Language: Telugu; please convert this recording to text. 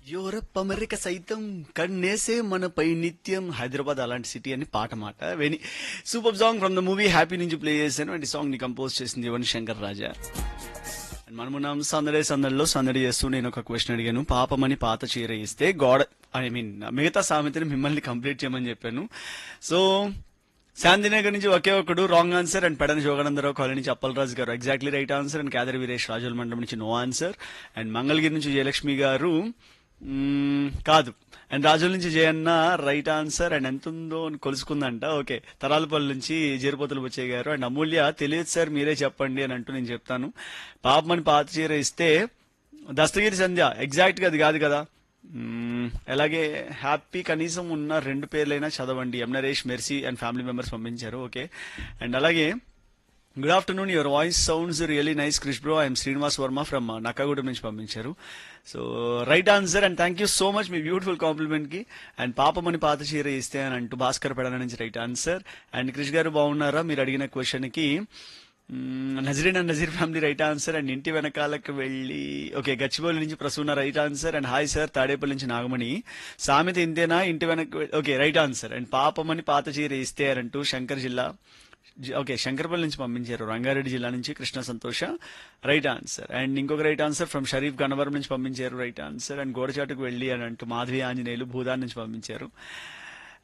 యూరప్ అమెరిక సైతం కన్నేసే మనపై నిత్యం హైదరాబాద్ అలాంటి సిటీ అని పాట మాట వెని super song from the movie happy నుంచి ప్లే చేశాను అండ్ ఈ సాంగ్ ని కంపోజ్ చేసింది యువన్ శంకర్ రాజా అండ్ మనమున్నాం సందడే సందడిలో సందడి చేస్తూ నేను ఒక క్వశ్చన్ అడిగాను పాపమని పాత చీర ఇస్తే గోడ ఐ మీన్ మిగతా సామెతని మిమ్మల్ని కంప్లీట్ చేయమని చెప్పాను సో శాంతినగర్ నుంచి ఒకే ఒకడు wrong answer and Pedana Joganandarao colony నుంచి Appalaraju garu exactly right answer and Kedari Veeresh రాజుల మండలం నుంచి నో ఆన్సర్ అండ్ మంగళగిరి నుంచి జయలక్ష్మి గారు మ్మ్, కాదు అండ్ రాజుల నుంచి జయన్న రైట్ ఆన్సర్ అండ్ ఎంత ఉందో అని కొలుసుకుందంట ఓకే తరాలపల్లి నుంచి జేరుపోతులు వచ్చే గారు అండ్ అమూల్య తెలియదు సార్ మీరే చెప్పండి అని అంటూ నేను చెప్తాను పాపమని పాత చీర ఇస్తే దస్తగిరి సంధ్య ఎగ్జాక్ట్ గా అది కాదు కదా మ్మ్, అలాగే హ్యాపీ కనీసం ఉన్న రెండు పేర్లైనా చదవండి M Naresh Mercy and family members పంపించారు ఓకే అండ్ అలాగే good afternoon your voice sounds really nice Krish bro I'm Srinivas Varma from Nakkagudem నుంచి పంపించారు so right answer and thank you so much మీ బ్యూటిఫుల్ కాంప్లిమెంట్ కి అండ్ పాపమని పాత చీర ఇస్తే అని అంటూ భాస్కర్ పెడన నుంచి రైట్ ఆన్సర్ అండ్ క్రిష్ గారు బాగున్నారా మీరు అడిగిన క్వశ్చన్ కి మ్మ్, Nazreen and Nazeer family right answer and ఇంటి వెనకాలకు వెళ్ళి ఓకే గచ్చిబౌలి నుంచి Prasuna right answer and hi sir Tadepalli నుంచి నాగమణి సామెత ఇంతేనా ఇంటి వెనక ఓకే రైట్ ఆన్సర్ అండ్ పాపమని పాత చీర ఇస్తే అని అంటూ శంకర్ జిల్లా జి- ఓకే శంకర్పల్లి నుంచి పంపించారు రంగారెడ్డి జిల్లా నుంచి Krishna Santosha right answer and ఇంకొక right answer from Sharif Gannavaram నుంచి పంపించారు రైట్ ఆన్సర్ అండ్ గోడచాటుకు వెళ్ళి అని అంటూ మాధవి ఆంజనేయులు భూదాన్ నుంచి పంపించారు